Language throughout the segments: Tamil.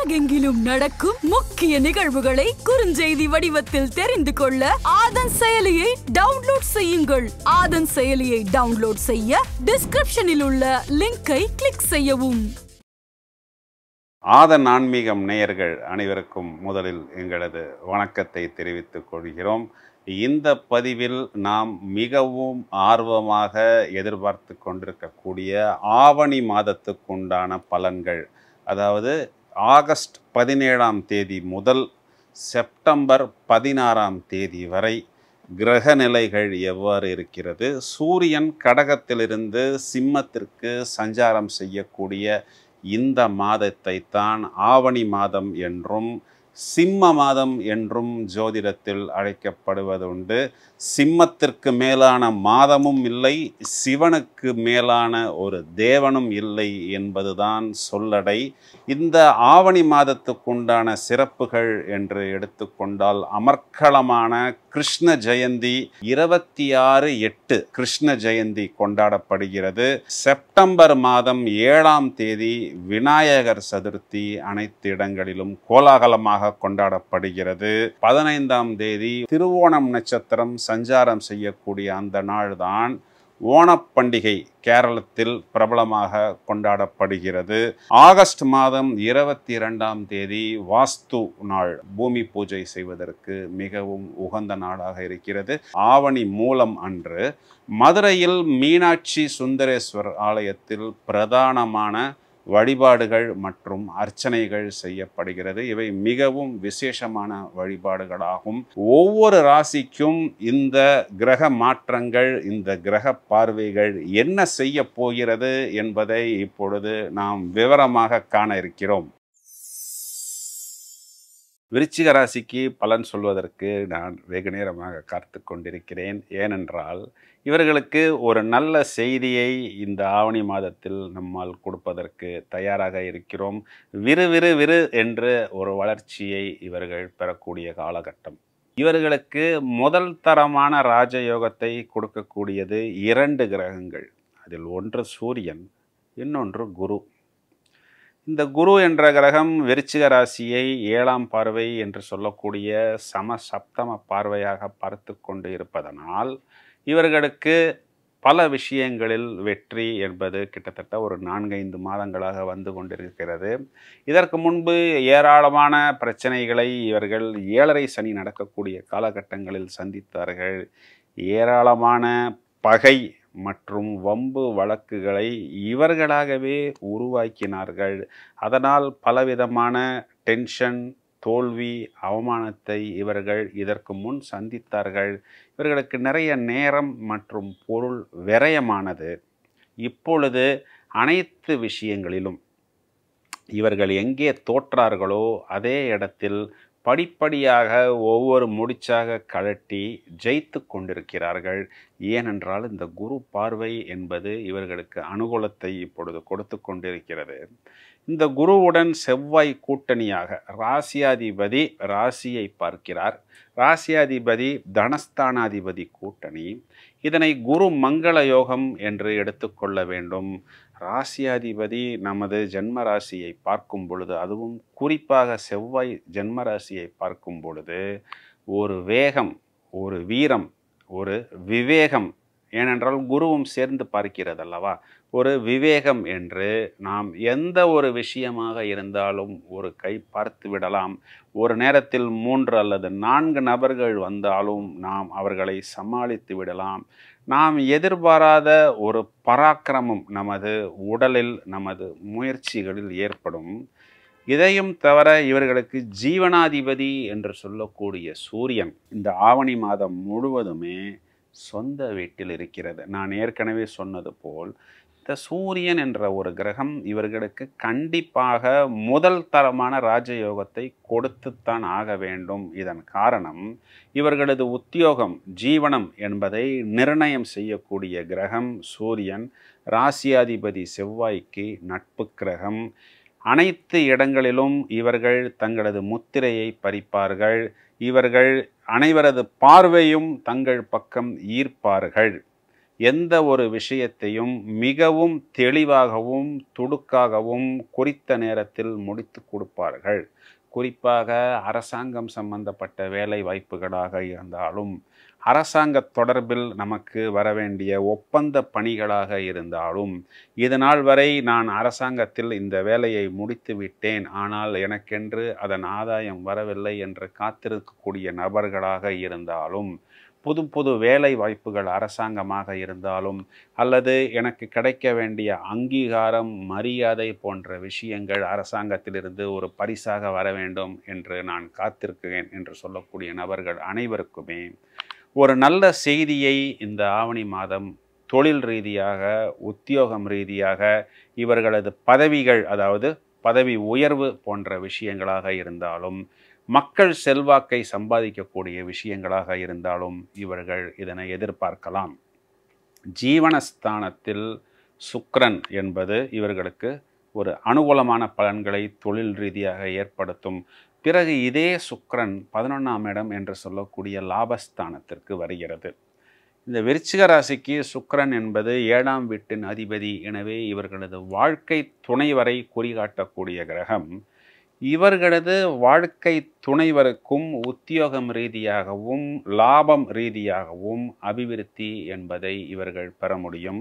உலகெங்கிலும் நடக்கும் முக்கிய நிகழ்வுகளை குறுஞ்செய்தி வடிவத்தில் தெரிந்து கொள்ள ஆதன் செயலியை டவுன்லோட் செய்யுங்கள் ஆதன் செயலியை டவுன்லோட் செய்ய டிஸ்கிரிப்ஷனில் உள்ள லிங்கை கிளிக் செய்யவும் ஆதன் ஆன்மீகம் நேயர்கள் அனைவருக்கும் முதலில் எங்களது வணக்கத்தை தெரிவித்துக் கொள்கிறோம் இந்த பதிவில் நாம் மிகவும் ஆர்வமாக எதிர்பார்த்து கொண்டிருக்கக்கூடிய ஆவணி மாதத்துக்குண்டான பலன்கள் அதாவது ஆகஸ்ட் பதினேழாம் தேதி முதல் செப்டம்பர் பதினாறாம் தேதி வரை கிரக நிலைகள் எவ்வாறு இருக்கிறது சூரியன் கடகத்திலிருந்து சிம்மத்திற்கு சஞ்சாரம் செய்யக்கூடிய இந்த மாதத்தை தான் ஆவணி மாதம் என்றும் சிம்ம மாதம் என்றும் ஜோதிடத்தில் அழைக்கப்படுவதுண்டு சிம்மத்திற்கு மேலான மாதமும் இல்லை சிவனுக்கு மேலான ஒரு தேவனும் இல்லை என்பதுதான் சொல்லடை இந்த ஆவணி மாதத்துக்குண்டான சிறப்புகள் என்று எடுத்துக்கொண்டால் அமர்க்களமான கிருஷ்ண ஜெயந்தி இருபத்தி ஆறு எட்டு கிருஷ்ண ஜெயந்தி கொண்டாடப்படுகிறது செப்டம்பர் மாதம் ஏழாம் தேதி விநாயகர் சதுர்த்தி அனைத்து இடங்களிலும் கோலாகலமாக கொண்டாடப்படுகிறது பதினைந்தாம் தேதி திருவோணம் நட்சத்திரம் சஞ்சாரம் செய்யக்கூடிய அந்த நாள்தான் ஓணப்பண்டிகை கேரளத்தில் பிரபலமாக கொண்டாடப்படுகிறது ஆகஸ்ட் மாதம் இருபத்தி இரண்டாம் தேதி வாஸ்து நாள் பூமி பூஜை செய்வதற்கு மிகவும் உகந்த நாளாக இருக்கிறது ஆவணி மூலம் அன்று மதுரையில் மீனாட்சி சுந்தரேஸ்வர் ஆலயத்தில் பிரதானமான வழிபாடுகள் மற்றும் அர்ச்சனைகள் செய்யப்படுகிறது இவை மிகவும் விசேஷமான வழிபாடுகளாகும் ஒவ்வொரு ராசிக்கும் இந்த கிரக மாற்றங்கள் இந்த கிரக பார்வைகள் என்ன செய்ய போகிறது என்பதை இப்பொழுது நாம் விவரமாக காண இருக்கிறோம் விருச்சிக ராசிக்கு பலன் சொல்வதற்கு நான் வெகு நேரமாக காத்து கொண்டிருக்கிறேன் ஏனென்றால் இவர்களுக்கு ஒரு நல்ல செய்தியை இந்த ஆவணி மாதத்தில் நம்மால் கொடுப்பதற்கு தயாராக இருக்கிறோம் விறு விறு விறு என்று ஒரு வளர்ச்சியை இவர்கள் பெறக்கூடிய காலகட்டம் இவர்களுக்கு முதல் தரமான ராஜயோகத்தை கொடுக்கக்கூடியது இரண்டு கிரகங்கள் அதில் ஒன்று சூரியன் இன்னொன்று குரு இந்த குரு என்ற கிரகம் விருச்சிக ராசியை ஏழாம் பார்வை என்று சொல்லக்கூடிய சம சப்தம பார்வையாக பார்த்து கொண்டு இருப்பதனால் இவர்களுக்கு பல விஷயங்களில் வெற்றி என்பது கிட்டத்தட்ட ஒரு நான்கைந்து மாதங்களாக வந்து கொண்டிருக்கிறது இதற்கு முன்பு ஏராளமான பிரச்சனைகளை இவர்கள் ஏழரை சனி நடக்கக்கூடிய காலகட்டங்களில் சந்தித்தார்கள் ஏராளமான பகை மற்றும் வம்பு வழக்குகளை இவர்களாகவே உருவாக்கினார்கள் அதனால் பலவிதமான டென்ஷன் தோல்வி அவமானத்தை இவர்கள் இதற்கு முன் சந்தித்தார்கள் இவர்களுக்கு நிறைய நேரம் மற்றும் பொருள் விரயமானது இப்பொழுது அனைத்து விஷயங்களிலும் இவர்கள் எங்கே தோற்றார்களோ அதே இடத்தில் படிப்படியாக ஒவ்வொரு முடிச்சாக கழட்டி ஜெயித்து கொண்டிருக்கிறார்கள் ஏனென்றால் இந்த குரு பார்வை என்பது இவர்களுக்கு அனுகூலத்தை இப்பொழுது கொடுத்து கொண்டிருக்கிறது இந்த குருவுடன் செவ்வாய் கூட்டணியாக ராசியாதிபதி ராசியை பார்க்கிறார் ராசியாதிபதி தனஸ்தானாதிபதி கூட்டணி இதனை குரு மங்கள யோகம் என்று எடுத்துக்கொள்ள வேண்டும் ராசியாதிபதி நமது ஜென்ம ராசியை பார்க்கும் பொழுது அதுவும் குறிப்பாக செவ்வாய் ஜென்ம ராசியை பார்க்கும் பொழுது ஒரு வேகம் ஒரு வீரம் ஒரு விவேகம் ஏனென்றால் குருவும் சேர்ந்து பார்க்கிறது அல்லவா ஒரு விவேகம் என்று நாம் எந்த ஒரு விஷயமாக இருந்தாலும் ஒரு கை பார்த்து விடலாம் ஒரு நேரத்தில் மூன்று அல்லது நான்கு நபர்கள் வந்தாலும் நாம் அவர்களை சமாளித்து விடலாம் நாம் எதிர்பாராத ஒரு பராக்கிரமம் நமது உடலில் நமது முயற்சிகளில் ஏற்படும் இதையும் தவிர இவர்களுக்கு ஜீவனாதிபதி என்று சொல்லக்கூடிய சூரியன் இந்த ஆவணி மாதம் முழுவதுமே சொந்த வீட்டில் இருக்கிறது நான் ஏற்கனவே சொன்னது போல் இந்த சூரியன் என்ற ஒரு கிரகம் இவர்களுக்கு கண்டிப்பாக முதல் தரமான ராஜயோகத்தை கொடுத்துத்தான் ஆக வேண்டும் இதன் காரணம் இவர்களது உத்தியோகம் ஜீவனம் என்பதை நிர்ணயம் செய்யக்கூடிய கிரகம் சூரியன் ராசியாதிபதி செவ்வாய்க்கு நட்பு கிரகம் அனைத்து இடங்களிலும் இவர்கள் தங்களது முத்திரையை பறிப்பார்கள் இவர்கள் அனைவரது பார்வையும் தங்கள் பக்கம் ஈர்ப்பார்கள் எந்த ஒரு விஷயத்தையும் மிகவும் தெளிவாகவும் துடுக்காகவும் குறித்த நேரத்தில் முடித்து கொடுப்பார்கள் குறிப்பாக அரசாங்கம் சம்பந்தப்பட்ட வேலை வாய்ப்புகளாக இருந்தாலும் அரசாங்க தொடர்பில் நமக்கு வரவேண்டிய ஒப்பந்த பணிகளாக இருந்தாலும் இது நாள் வரை நான் அரசாங்கத்தில் இந்த வேலையை முடித்து விட்டேன் ஆனால் எனக்கென்று அதன் ஆதாயம் வரவில்லை என்று காத்திருக்கக்கூடிய நபர்களாக இருந்தாலும் புது புது வேலை வாய்ப்புகள் அரசாங்கமாக இருந்தாலும் அல்லது எனக்கு கிடைக்க வேண்டிய அங்கீகாரம் மரியாதை போன்ற விஷயங்கள் அரசாங்கத்திலிருந்து ஒரு பரிசாக வர வேண்டும் என்று நான் காத்திருக்கிறேன் என்று சொல்லக்கூடிய நபர்கள் அனைவருக்குமே ஒரு நல்ல செய்தியை இந்த ஆவணி மாதம் தொழில் ரீதியாக உத்தியோகம் ரீதியாக இவர்களது பதவிகள் அதாவது பதவி உயர்வு போன்ற விஷயங்களாக இருந்தாலும் மக்கள் செல்வாக்கை சம்பாதிக்கக்கூடிய விஷயங்களாக இருந்தாலும் இவர்கள் இதனை எதிர்பார்க்கலாம் ஜீவனஸ்தானத்தில் சுக்கிரன் என்பது இவர்களுக்கு ஒரு அனுகூலமான பலன்களை தொழில் ரீதியாக ஏற்படுத்தும் பிறகு இதே சுக்கிரன் பதினொன்றாம் இடம் என்று சொல்லக்கூடிய லாபஸ்தானத்திற்கு வருகிறது இந்த விருச்சிக ராசிக்கு சுக்கிரன் என்பது ஏழாம் வீட்டின் அதிபதி எனவே இவர்களது வாழ்க்கை துணைவரை குறிகாட்டக்கூடிய கிரகம் இவர்களது வாழ்க்கை துணைவருக்கும் உத்தியோகம் ரீதியாகவும் லாபம் ரீதியாகவும் அபிவிருத்தி என்பதை இவர்கள் பெற முடியும்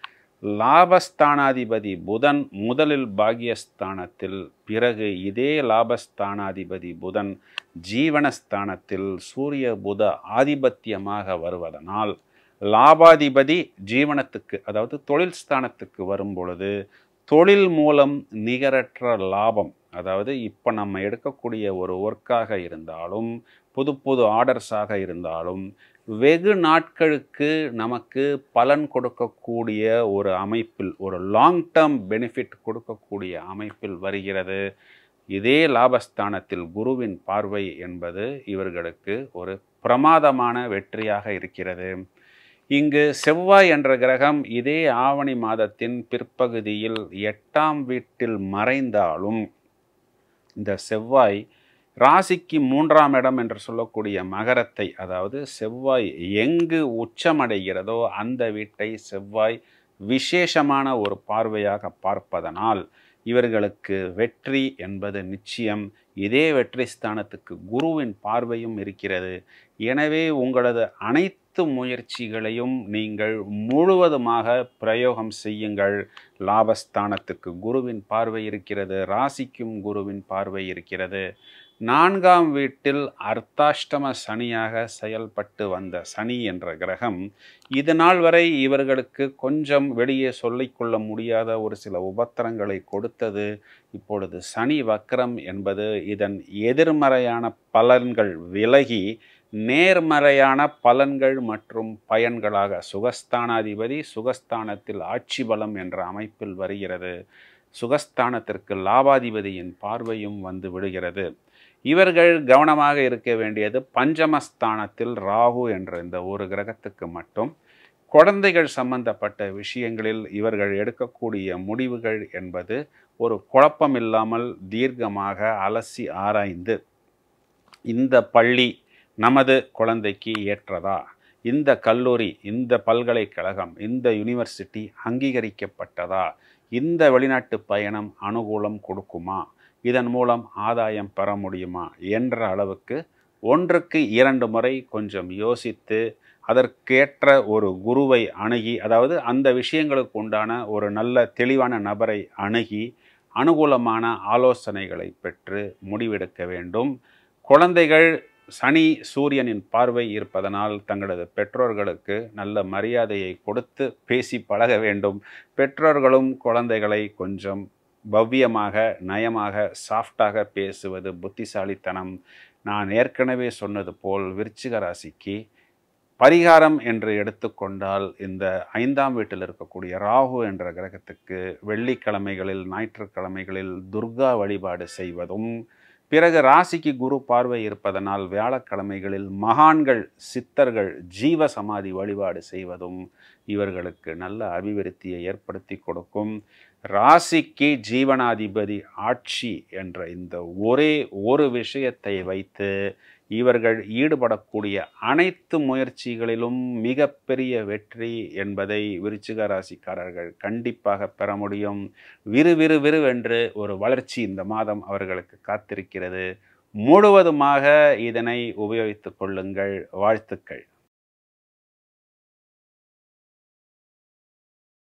லாபஸ்தானாதிபதி புதன் முதலில் பாகியஸ்தானத்தில் பிறகு இதே லாபஸ்தானாதிபதி புதன் ஜீவனஸ்தானத்தில் சூரிய புத ஆதிபத்தியமாக வருவதனால் லாபாதிபதி ஜீவனத்துக்கு அதாவது தொழில் ஸ்தானத்துக்கு வரும் பொழுது தொழில் மூலம் நிகரற்ற லாபம் அதாவது இப்போ நம்ம எடுக்கக்கூடிய ஒரு ஒர்க்காக இருந்தாலும் புது புது ஆர்டர்ஸாக இருந்தாலும் வெகு நாட்களுக்கு நமக்கு பலன் கொடுக்கக்கூடிய ஒரு அமைப்பில் ஒரு லாங் டேர்ம் பெனிஃபிட் கொடுக்கக்கூடிய அமைப்பில் வருகிறது இதே லாபஸ்தானத்தில் குருவின் பார்வை என்பது இவர்களுக்கு ஒரு பிரமாதமான வெற்றியாக இருக்கிறது இங்கு செவ்வாய் என்ற கிரகம் இதே ஆவணி மாதத்தின் பிற்பகுதியில் எட்டாம் வீட்டில் மறைந்தாலும் இந்த செவ்வாய் ராசிக்கு மூன்றாம் இடம் என்று சொல்லக்கூடிய மகரத்தை அதாவது செவ்வாய் எங்கு உச்சமடைகிறதோ அந்த வீட்டை செவ்வாய் விசேஷமான ஒரு பார்வையாக பார்ப்பதனால் இவர்களுக்கு வெற்றி என்பது நிச்சயம் இதே வெற்றி ஸ்தானத்துக்கு குருவின் பார்வையும் இருக்கிறது எனவே உங்களது அனைத்து முயற்சிகளையும் நீங்கள் முழுவதுமாக பிரயோகம் செய்யுங்கள் லாபஸ்தானத்துக்கு குருவின் பார்வை இருக்கிறது ராசிக்கும் குருவின் பார்வை இருக்கிறது நான்காம் வீட்டில் அர்த்தாஷ்டம சனியாக செயல்பட்டு வந்த சனி என்ற கிரகம் இது நாள் வரை இவர்களுக்கு கொஞ்சம் வெளியே சொல்லிக்கொள்ள முடியாத ஒரு சில உபத்திரங்களை கொடுத்தது இப்பொழுது சனி வக்கரம் என்பது இதன் எதிர்மறையான பலன்கள் விலகி நேர்மறையான பலன்கள் மற்றும் பயன்களாக சுகஸ்தானாதிபதி சுகஸ்தானத்தில் ஆட்சி பலம் என்ற அமைப்பில் வருகிறது சுகஸ்தானத்திற்கு லாபாதிபதியின் பார்வையும் வந்து விடுகிறது இவர்கள் கவனமாக இருக்க வேண்டியது பஞ்சமஸ்தானத்தில் ராகு என்ற இந்த ஒரு கிரகத்துக்கு மட்டும் குழந்தைகள் சம்பந்தப்பட்ட விஷயங்களில் இவர்கள் எடுக்கக்கூடிய முடிவுகள் என்பது ஒரு குழப்பமில்லாமல் தீர்க்கமாக அலசி ஆராய்ந்து இந்த பள்ளி நமது குழந்தைக்கு ஏற்றதா இந்த கல்லூரி இந்த பல்கலைக்கழகம் இந்த யூனிவர்சிட்டி அங்கீகரிக்கப்பட்டதா இந்த வெளிநாட்டு பயணம் அனுகூலம் கொடுக்குமா இதன் மூலம் ஆதாயம் பெற முடியுமா என்ற அளவுக்கு ஒன்றுக்கு இரண்டு முறை கொஞ்சம் யோசித்து அதற்கேற்ற ஒரு குருவை அணுகி அதாவது அந்த விஷயங்களுக்கு உண்டான ஒரு நல்ல தெளிவான நபரை அணுகி அனுகூலமான ஆலோசனைகளை பெற்று முடிவெடுக்க வேண்டும் குழந்தைகள் சனி சூரியனின் பார்வை இருப்பதனால் தங்களது பெற்றோர்களுக்கு நல்ல மரியாதையை கொடுத்து பேசி பழக வேண்டும் பெற்றோர்களும் குழந்தைகளை கொஞ்சம் பவ்யமாக நயமாக சாஃப்டாக பேசுவது புத்திசாலித்தனம் நான் ஏற்கனவே சொன்னது போல் விருச்சிக ராசிக்கு பரிகாரம் என்று எடுத்துக்கொண்டால் இந்த ஐந்தாம் வீட்டில் இருக்கக்கூடிய ராகு என்ற கிரகத்துக்கு வெள்ளிக்கிழமைகளில் ஞாயிற்றுக்கிழமைகளில் துர்கா வழிபாடு செய்வதும் பிறகு ராசிக்கு குரு பார்வை இருப்பதனால் வியாழக்கிழமைகளில் மகான்கள் சித்தர்கள் ஜீவ சமாதி வழிபாடு செய்வதும் இவர்களுக்கு நல்ல அபிவிருத்தியை ஏற்படுத்தி கொடுக்கும் ராசிக்கு ஜீவனாதிபதி ஆட்சி என்ற இந்த ஒரே ஒரு விஷயத்தை வைத்து இவர்கள் ஈடுபடக்கூடிய அனைத்து முயற்சிகளிலும் மிகப்பெரிய வெற்றி என்பதை விருச்சிக ராசிக்காரர்கள் கண்டிப்பாக பெற முடியும் விறு விறு விறுவென்று ஒரு வளர்ச்சி இந்த மாதம் அவர்களுக்கு காத்திருக்கிறது முழுவதுமாக இதனை உபயோகித்துக் கொள்ளுங்கள் வாழ்த்துக்கள்